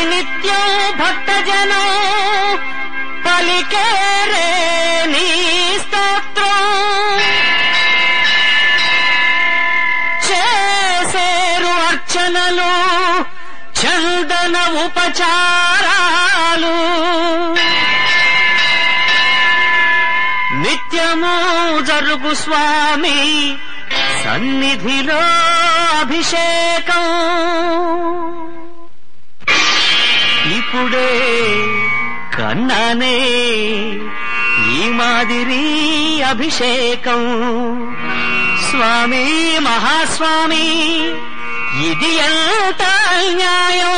ప్రతినిత్యం భక్తజనం పలికేరే నీ స్తోత్రం చేసేరు అర్చనలు చందన ఉపచారాలు నిత్యము జరుగు స్వామి సన్నిధిలో అభిషేకం ఇప్పుడే కన్నానే ఈ మాదిరి అభిషేకం స్వామి మహాస్వామి ఇది ఎంత న్యాయం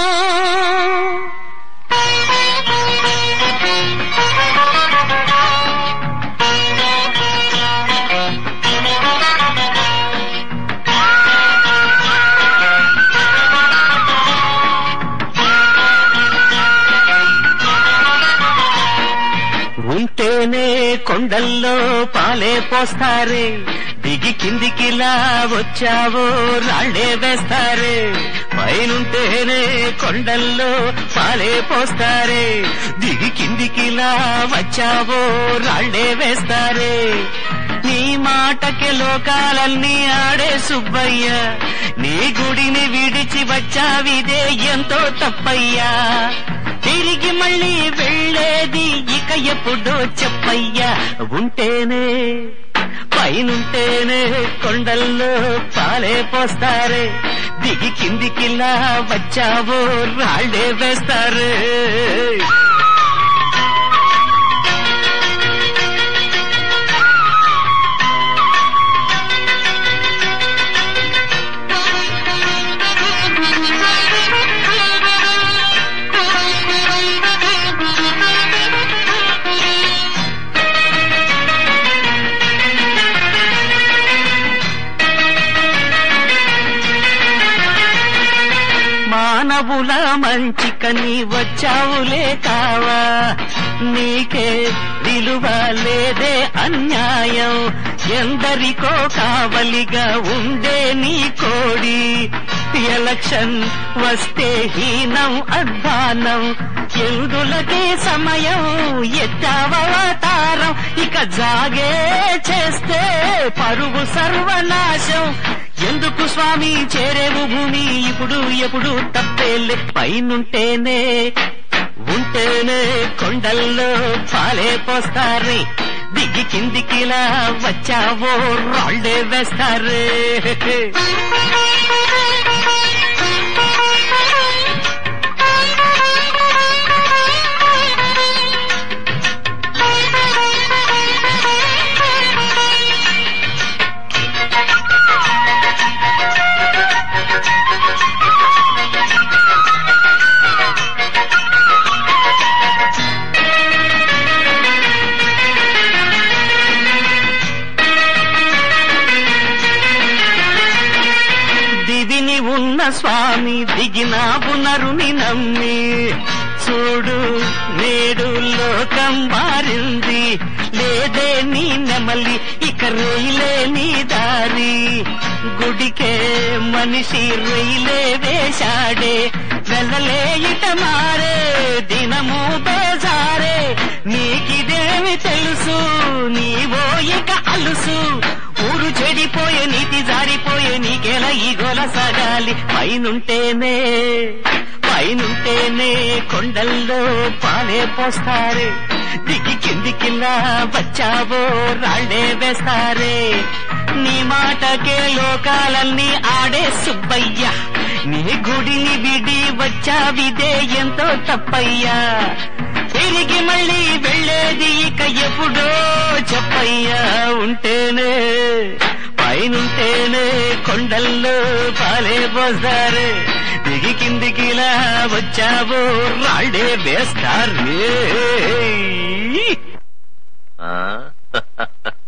ఉంటేనే కొండల్లో పాలే పోస్తారే దిగి కిందికిలా వచ్చావో రాళ్లే వేస్తారే పైనుంటేనే కొండల్లో పాలే పోస్తారే దిగి కిందికిలా వచ్చావో రాళ్లే వేస్తారే నీ మాటకి లోకాలన్నీ ఆడే సుబ్బయ్య నీ గుడిని విడిచి వచ్చావిదే ఎంతో తప్పయ్యా తిరిగి మళ్ళీ వెళ్ళేది ఇక ఎప్పుడో చెప్పయ్యా ఉంటేనే పైనుంటేనే కొండల్లో పాలే పోస్తారే దిగి కిందికిలా వచ్చావో రాళ్లే వేస్తారే మానవుల మంచికని వచ్చావులే కావా నీకే విలువ లేదే అన్యాయం ఎందరికో కావలిగా ఉండే నీ కోడి ఎలక్షన్ వస్తే హీనం అధ్వానం ఎందులకే సమయం ఎత్తావతారం ఇక జాగే చేస్తే పరుగు సర్వనాశం ఎందుకు స్వామి చేరేవు భూమి ఇప్పుడు ఎప్పుడు తప్పేలే పైనుంటేనే ఉంటేనే కొండల్లో పాలే పోస్తారే దిగి కిందికిలా వచ్చావో రాళ్లే వేస్తారే దివిని ఉన్న స్వామి దిగిన పునరుని నమ్మి చూడు నేడు లోకం మారింది లేదే నీ నెమలి ఇక రైలే నీ దారి గుడికే మనిషి రైలే వేశాడే వెళ్ళలే ఇట మారే దినము బేజారే నీకిదేమి తెలుసు నీవో ఇక అలుసు ఊరు చెడిపోయే నీతి జారిపోయే నీకెలా ఈ గోల సాగాలి పైనుంటేనే పైనుంటేనే కొండల్లో పాలే పోస్తారే దిగి కిందికిలా వచ్చావో రాళ్లే వేస్తారే నీ మాటకే లోకాలన్నీ ఆడే సుబ్బయ్య నీ గుడిని విడి వచ్చావిదే ఎంతో తప్పయ్యా తిరిగి మళ్ళీ వెళ్ళేది ఇక ఎప్పుడో చెప్పయ్యా ఉంటేనే పైనుంటేనే కొండల్లో పాలే పోస్తారు దిగి కిందికిలా వచ్చావో రాళ్డే వేస్తారు ఆ